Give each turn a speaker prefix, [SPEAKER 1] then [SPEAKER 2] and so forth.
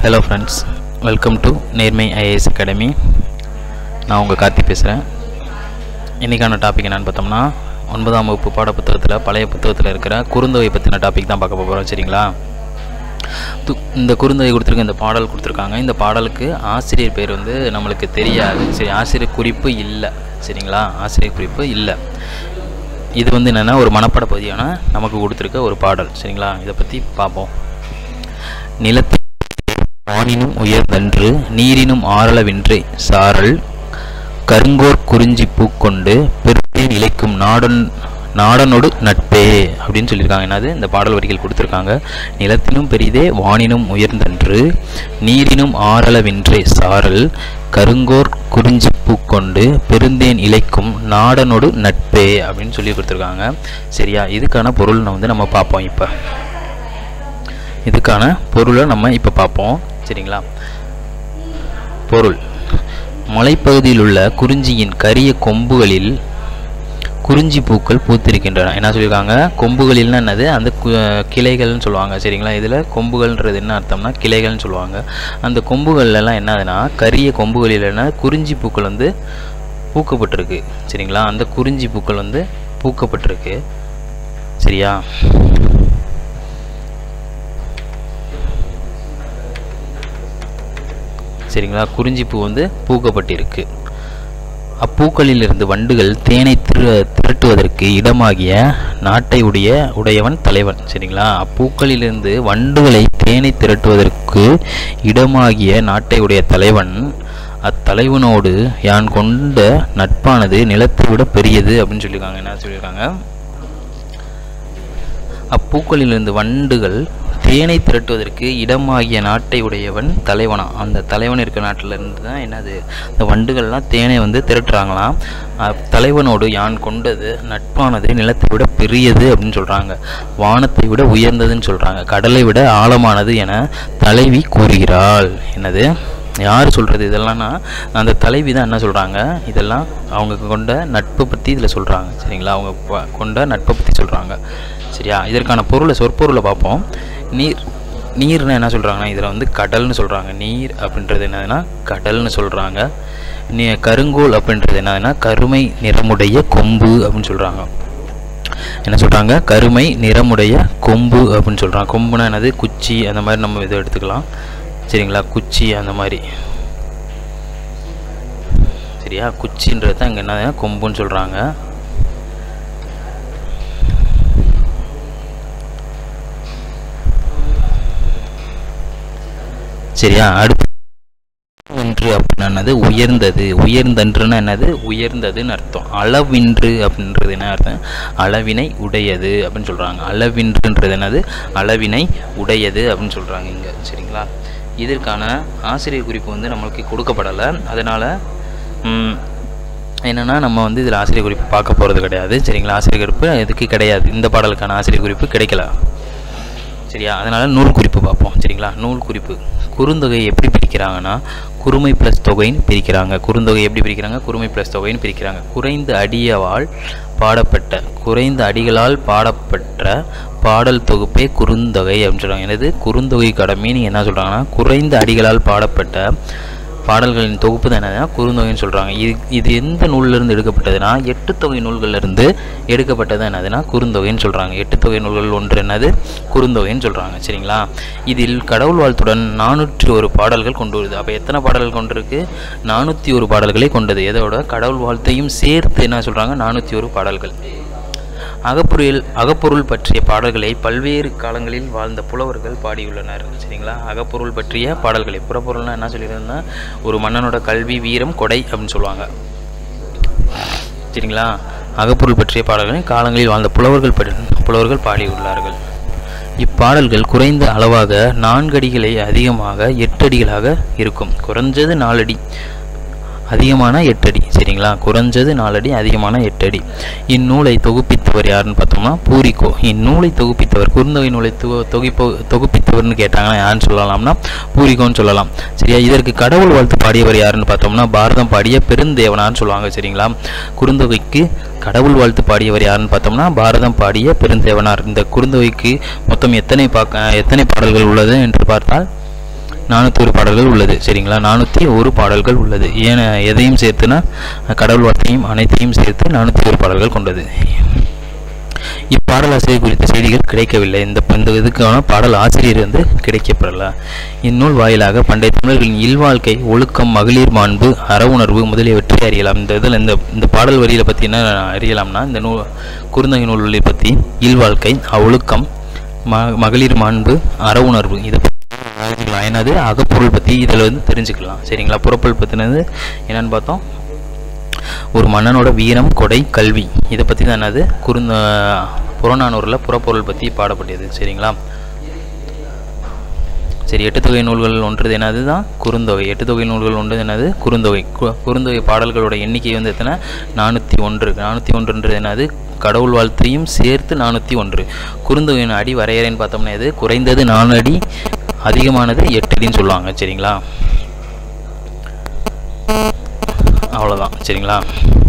[SPEAKER 1] hello friends welcome to Nermai IAS academy நான் உங்கள் கார்த்தி பேசுகிறேன் இன்றைக்கான டாபிக் என்னென்னு பார்த்தோம்னா ஒன்பதாம் வகுப்பு பாடப்புத்தகத்தில் பழைய புத்தகத்தில் இருக்கிற குறுந்தொகை பற்றின டாபிக் தான் பார்க்க போகிறோம் சரிங்களா து- இந்த குறுந்தொகை கொடுத்துருக்க இந்த பாடல் கொடுத்துருக்காங்க இந்த பாடலுக்கு ஆசிரியர் பேர் வந்து நம்மளுக்கு தெரியாது சரி ஆசிரியர் குறிப்பு இல்லை சரிங்களா ஆசிரியர் குறிப்பு இல்லை இது வந்து என்னென்னா ஒரு மனப்பாட பகுதியான நமக்கு கொடுத்துருக்க ஒரு பாடல் சரிங்களா இதை பற்றி பார்ப்போம் நிலத்தில் வானினும் உயர்ந்தன்று நீரினும் ஆரளவின்றே சாரல் கருங்கோர் குறிஞ்சி பூக்கொண்டு பெருத்தேன் இழைக்கும் நாடன் நாடனோடு நட்பே அப்படின்னு சொல்லியிருக்காங்க என்னது இந்த பாடல் வரிகள் கொடுத்துருக்காங்க நிலத்தினும் பெரிதே வானினும் உயர்ந்தன்று நீரினும் ஆரளவின்றே சாரல் கருங்கோர் குறிஞ்சி பூக்கொண்டு பெருந்தேன் இழைக்கும் நாடனோடு நட்பே அப்படின்னு சொல்லி கொடுத்துருக்காங்க சரியா இதுக்கான பொருள் வந்து நம்ம பார்ப்போம் இப்போ இதுக்கான பொருளை நம்ம இப்போ பார்ப்போம் சரிங்களா பொருள் மலைப்பகுதியில் உள்ள குறிஞ்சியின் கரிய கொம்புகளில் குறிஞ்சி பூக்கள் பூத்திருக்கின்றன என்ன சொல்லியிருக்காங்க கொம்புகளில்னா என்னது அந்த கு- கிளைகள்னு சொல்லுவாங்க சரிங்களா இதில் கொம்புகள்ன்றது என்ன அர்த்தம்னா கிளைகள்னு சொல்லுவாங்க அந்த கொம்புகள்லாம் என்னதுன்னா கரிய கொம்புகளில் என்ன குறிஞ்சி பூக்கள் வந்து பூக்கப்பட்டிருக்கு சரிங்களா அந்த குறிஞ்சி பூக்கள் வந்து பூக்கப்பட்டிருக்கு சரியா சரிங்களா குறிஞ்சிப்பூ வந்து பூக்கப்பட்டிருக்கு அப்பூக்களிலிருந்து வண்டுகள் தேனை திரு திரட்டுவதற்கு இடமாகிய நாட்டை உடைய உடையவன் தலைவன் சரிங்களா அப்பூக்களிலிருந்து வண்டுகளை தேனை திரட்டுவதற்கு இடமாகிய நாட்டை உடைய தலைவன் அத்தலைவனோடு யான் கொண்ட நட்பானது நிலத்தை விட பெரியது அப்படின்னு சொல்லியிருக்காங்க என்ன சொல்லியிருக்காங்க அப்பூக்களிலிருந்து வண்டுகள் தேனை திரட்டுவதற்கு இடமாகிய நாட்டை உடையவன் தலைவனா அந்த தலைவன் இருக்கிற நாட்டில இருந்து தான் என்னது இந்த வண்டுகள்லாம் தேனை வந்து திரட்டுறாங்களாம் தலைவனோடு யான் கொண்டது நட்பானது நிலத்தை விட பெரியது அப்படின்னு சொல்றாங்க வானத்தை விட உயர்ந்ததுன்னு சொல்றாங்க கடலை விட ஆழமானது என தலைவி கூறுகிறாள் என்னது யார் சொல்கிறது இதெல்லாம்னா அந்த தலைவி தான் என்ன சொல்கிறாங்க இதெல்லாம் அவங்க கொண்ட நட்பை பற்றி இதில் சொல்கிறாங்க சரிங்களா அவங்க ப- கொண்ட நட்பை பற்றி சொல்கிறாங்க சரியா இதற்கான பொருளை சொற்பொருளை பார்ப்போம் நீர் நீர்னா என்ன சொல்கிறாங்கன்னா இதில் வந்து கடல்னு சொல்கிறாங்க நீர் அப்படின்றது என்னதுன்னா கடல்னு சொல்கிறாங்க நீ கருங்கோல் அப்படின்றது என்னதுன்னா கருமை நிறமுடைய கொம்பு அப்படின்னு சொல்கிறாங்க என்ன சொல்கிறாங்க கருமை நிறமுடைய கொம்பு அப்படின்னு சொல்கிறாங்க கொம்புனா என்னது குச்சி அந்த மாதிரி நம்ம இதை எடுத்துக்கலாம் சரிங்களா குச்சி அந்த மாதிரி சரியா குச்சின்றது தான் இங்கே என்ன கொம்புன்னு சொல்கிறாங்க சரியா அடுத்து ஒன்று அப்படின்னா என்னது உயர்ந்தது உயர்ந்தன்றுன்னா என்னது உயர்ந்ததுன்னு அர்த்தம் அளவின்று அப்படின்றது என்ன அர்த்தம் அளவினை உடையது அப்படின்னு சொல்கிறாங்க அளவின்றுன்றது என்னது அளவினை உடையது அப்படின்னு சொல்கிறாங்க இங்கே சரிங்களா இதற்கான ஆசிரியர் குறிப்பு வந்து நம்மளுக்கு கொடுக்கப்படலை அதனால் என்னென்னா நம்ம வந்து இதில் ஆசிரியர் குறிப்பு பார்க்க போகிறது கிடையாது சரிங்களா ஆசிரியர் குறிப்பு இதுக்கு கிடையாது இந்த பாடலுக்கான ஆசிரியர் குறிப்பு கிடைக்கல சரியா அதனால் நூல் குறிப்பு பார்ப்போம் சரிங்களா நூல் குறிப்பு குறுந்தொகை எப்படி பிரிக்கிறாங்கன்னா குறுமை ப்ளஸ் தொகைன்னு பிரிக்கிறாங்க குறுந்தொகை எப்படி பிரிக்கிறாங்க குறுமை ப்ளஸ் தொகைன்னு பிரிக்கிறாங்க குறைந்த அடியவால் பாடப்பட்ட குறைந்த அடிகளால் பாடப்பட்ட பாடல் தொகுப்பே குறுந்தொகை அப்படின்னு சொல்கிறாங்க எனது குறுந்தொகைக்கான மீனிங் என்ன சொல்கிறாங்கன்னா குறைந்த அடிகளால் பாடப்பட்ட பாடல்களின் தொகுப்பு தான் என்னதுன்னா குறுந்தொகைன்னு சொல்கிறாங்க இது இது எந்த நூலிலிருந்து எடுக்கப்பட்டதுன்னா எட்டு தொகை நூல்களிலிருந்து எடுக்கப்பட்டது என்னதுன்னா குறுந்தொகைன்னு சொல்கிறாங்க எட்டு தொகை நூல்கள் ஒன்று என்னது குறுந்தொகைன்னு சொல்கிறாங்க சரிங்களா இதில் கடவுள் வாழ்த்துடன் நானூற்றி ஒரு பாடல்கள் கொண்டு வருது அப்போ எத்தனை பாடல்கள் கொண்டிருக்கு நானூற்றி ஒரு பாடல்களை கொண்டது எதோட கடவுள் வாழ்த்தையும் சேர்த்து என்ன சொல்கிறாங்க நானூற்றி ஒரு பாடல்கள் அகப்பொருள் அகப்பொருள் பற்றிய பாடல்களை பல்வேறு காலங்களில் வாழ்ந்த புலவர்கள் பாடியுள்ளனர் சரிங்களா அகப்பொருள் பற்றிய பாடல்களை புறப்பொருள்னா என்ன சொல்லியிருந்தா ஒரு மன்னனோட கல்வி வீரம் கொடை அப்படின்னு சொல்லுவாங்க சரிங்களா அகப்பொருள் பற்றிய பாடல்களை காலங்களில் வாழ்ந்த புலவர்கள் படி புலவர்கள் பாடியுள்ளார்கள் இப்பாடல்கள் குறைந்த அளவாக நான்கு அடிகளை அதிகமாக எட்டு அடிகளாக இருக்கும் குறைஞ்சது நாலடி அதிகமான எட்டடி சரிங்களா குறைஞ்சது நாலடி அதிகமான எட்டடி இந்நூலை தொகுப்பித்தவர் யாருன்னு பார்த்தோம்னா பூரிக்கோ இந்நூலை தொகுப்பித்தவர் குறுந்தொகை நூலை தொ தொகுப்ப தொகுப்பித்தவர்னு கேட்டாங்கன்னா யாருன்னு சொல்லலாம்னா பூரிக்கோன்னு சொல்லலாம் சரியா இதற்கு கடவுள் வாழ்த்து பாடியவர் யாருன்னு பார்த்தோம்னா பாரதம் பாடிய பெருந்தேவனார்னு சொல்லுவாங்க சரிங்களா குறுந்தொகைக்கு கடவுள் வாழ்த்து பாடியவர் யாருன்னு பார்த்தோம்னா பாரதம் பாடிய பெருந்தேவனார் இந்த குறுந்தொகைக்கு மொத்தம் எத்தனை பாக்க எத்தனை பாடல்கள் உள்ளது என்று பார்த்தால் நானூற்றி ஒரு பாடல்கள் உள்ளது சரிங்களா நானூற்றி ஒரு பாடல்கள் உள்ளது ஏன் எதையும் சேர்த்துனா கடவுள் வார்த்தையும் அனைத்தையும் சேர்த்து நானூற்றி ஒரு பாடல்கள் கொண்டது இப்பாடலாசிரியர் குறித்த செய்திகள் கிடைக்கவில்லை இந்த இந்த இதுக்கான பாடல் ஆசிரியர் வந்து கிடைக்கப்படல இந்நூல் வாயிலாக பண்டைய தமிழர்களின் இல்வாழ்க்கை ஒழுக்கம் மகளிர் மாண்பு அறவுணர்வு முதலியவற்றை அறியலாம் இந்த இதில் இந்த இந்த பாடல் வரியில் பற்றி என்ன அறியலாம்னா இந்த நூல் குறுந்தொகை நூல்களை பற்றி இல்வாழ்க்கை ஒழுக்கம் ம மகளிர் மாண்பு அறவுணர்வு இதை பத்தி தெரிஞ்சுக்கலாம் என்னது அகப்பொருள் பற்றி இதில் வந்து தெரிஞ்சுக்கலாம் சரிங்களா புறப்பொருள் பற்றினது என்னன்னு பார்த்தோம் ஒரு மன்னனோட வீரம் கொடை கல்வி இதை பற்றி தான் என்னது குறுந்த புறநானூரில் புறப்பொருள் பற்றி பாடப்பட்டது சரிங்களா சரி எட்டு தொகை நூல்கள் ஒன்றது என்னது தான் குறுந்தொகை எட்டு தொகை நூல்கள் ஒன்றது என்னது குறுந்தொகை கு- குறுந்தொகை பாடல்களோட எண்ணிக்கை வந்து எத்தனை நானூற்றி ஒன்று நானூற்றி ஒன்றுன்றது என்னது கடவுள் வாழ்த்தையும் சேர்த்து நானூற்றி ஒன்று குறுந்தொகையின் அடி வரையறைன்னு பார்த்தோம்னா இது குறைந்தது நாலு அடி அதிகமானது எட்டு அடின்னு சொல்லுவாங்க சரிங்களா அவ்வளோதான் சரிங்களா